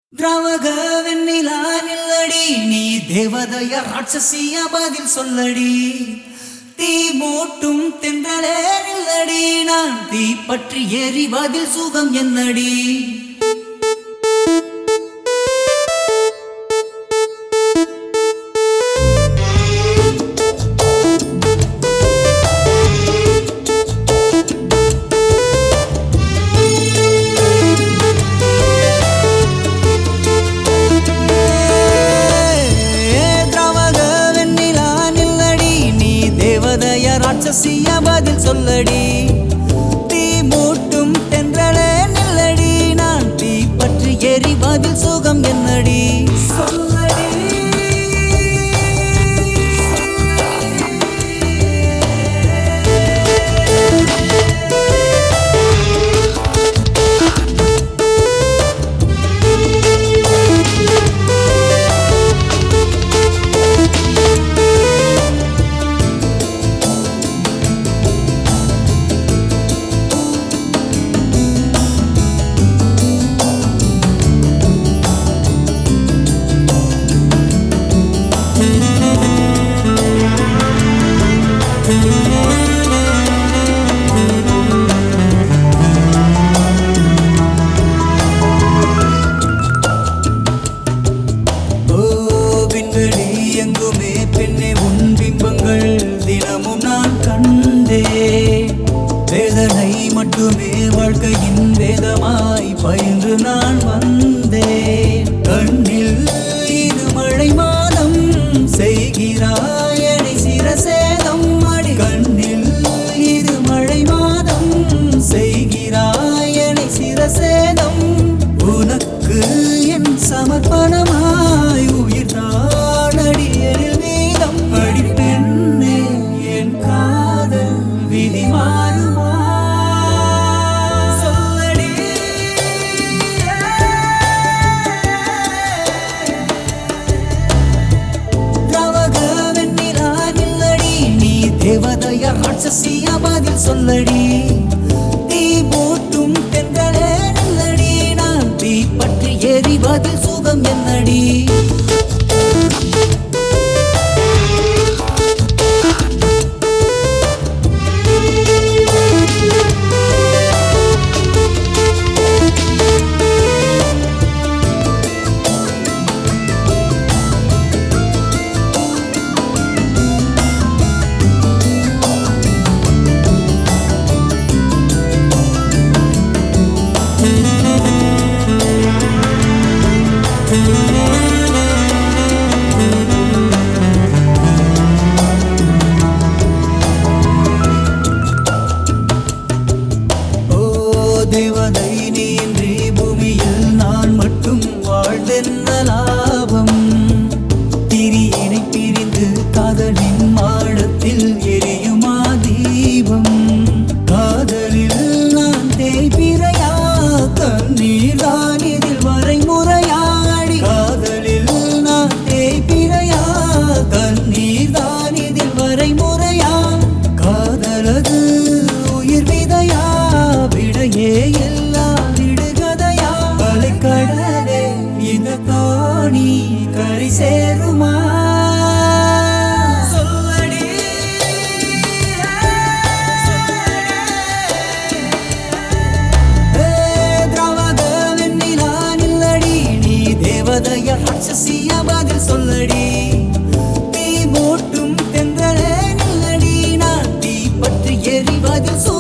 திராவக வெண்ணிலா நில்லடி நீ தேவதைய ராட்சசிய பதில் சொல்லடி தீ மூட்டும் தென்றலே நில்லடி நான் தீ பற்றி எரிவதில் சுகம் என்னடி திராவக வெண்ணிலா நில்லடி நீ தேவதைய ராட்சசிய பதில் சொல்லடி தீ மூட்டும் தென்றலே நில்லடி நான் தீ பற்றி எரிவதில் சுகம் என்னடி சொல்லடி ஓ விண்வெளி எங்குமே பெண்ணே உன் பிம்பங்கள் தினமும் நான் கண்டே வேதனை மட்டுமே வாழ்க்கையின் வேதமாய் பயின்று நான் வந்தேன் கண்ணில் இது மழை மாதம் செய்கிறாய் என்னை சிரசேதம் அடி கண்ணில் இது மழை மாதம் செய்கிறாய் என்னை சிரசேதம் உனக்கு என் சமர்ப்பணமாய் உயிர் நாடடியரில் மீதம் அடி பெண்ணே என் காதல் விதி மாறுமா சொல்லடி திராவக வெண்ணிலா நில்லடி நீ தேவதைய ராட்சசிய பதில் சொல்லடி தீ மூட்டும் தென்றலே நில்லடி நான் தீ பற்றி எரிவதில் சுகம் என்னடி ஓ தேவதை நீன்றி பூமியில் நான் மட்டும் வாழ்ந்தென்ன லாபம் திரியினை பிரிந்து காதலின் மாடத்தில் எரியுமா தீபம் காதலில் நான் தேய்பிரையா கண்ணீர் தான் இதில் வரைமுறையாடி காதலில் நான் தேய்பிரையா கண்ணீர் தான் இதில் வரைமுறையா காதலது உயிர் விதையா விடையே எல்லாம் விடுகதையா அலைக்கடலே இந்த தோணி கரை சேருமா சொல்லடி ஏ, திராவக வெண்ணிலா நில்லடி நீ தேவதைய ராட்சசிய பதில் சொல்லடி தீ மூட்டும் தென்றலே நில்லடி நான் தீ பற்றி எரிவதில் சு